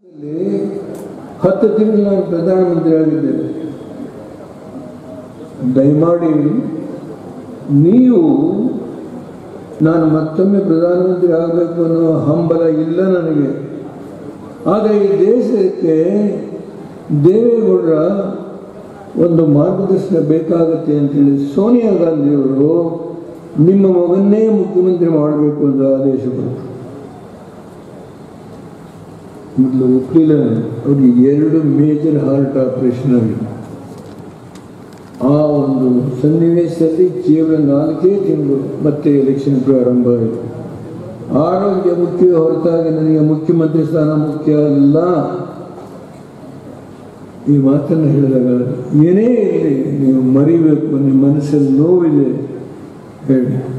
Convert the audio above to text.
ಹತ್ತು ತಿಂಗಳು ನಾನು ಪ್ರಧಾನಮಂತ್ರಿ ಆಗಿದ್ದೇನೆ ದಯಮಾಡಿ ನೀವು ನಾನು ಮತ್ತೊಮ್ಮೆ ಪ್ರಧಾನಮಂತ್ರಿ ಆಗಬೇಕು ಅನ್ನೋ ಹಂಬಲ ಇಲ್ಲ ನನಗೆ ಆದರೆ ಈ ದೇಶಕ್ಕೆ ದೇವೇಗೌಡರ ಒಂದು ಮಾರ್ಗದರ್ಶನ ಬೇಕಾಗುತ್ತೆ ಅಂತೇಳಿ ಸೋನಿಯಾ ಗಾಂಧಿಯವರು ನಿಮ್ಮ ಮಗನ್ನೇ ಮುಖ್ಯಮಂತ್ರಿ ಮಾಡಬೇಕು ಅಂತ ಆದೇಶ ಕೊಟ್ಟರು ಮೊದಲು ಒಪ್ಪಲಿಲ್ಲ ನಾನು. ಅವ್ರಿಗೆ ಎರಡು ಮೇಜರ್ ಹಾರ್ಟ್ ಆಪರೇಷನ್ ಆಗಿದೆ ಆ ಒಂದು ಸನ್ನಿವೇಶದಲ್ಲಿ ಕೇವಲ ನಾಲ್ಕೇ ತಿಂಗಳು ಮತ್ತೆ ಎಲೆಕ್ಷನ್ ಪ್ರಾರಂಭ ಆಯಿತು ಆರೋಗ್ಯ ಮುಖ್ಯ ಹೊರತಾಗಿ ನನಗೆ ಮುಖ್ಯಮಂತ್ರಿ ಸ್ಥಾನ ಮುಖ್ಯ ಅಲ್ಲ ಈ ಮಾತನ್ನು ಹೇಳಿದಾಗ ಏನೇ ಇರಲಿ ನೀವು ಮರಿಬೇಕು ನಿಮ್ಮ ಮನಸ್ಸಲ್ಲಿ ನೋವಿದೆ ಹೇಳಿ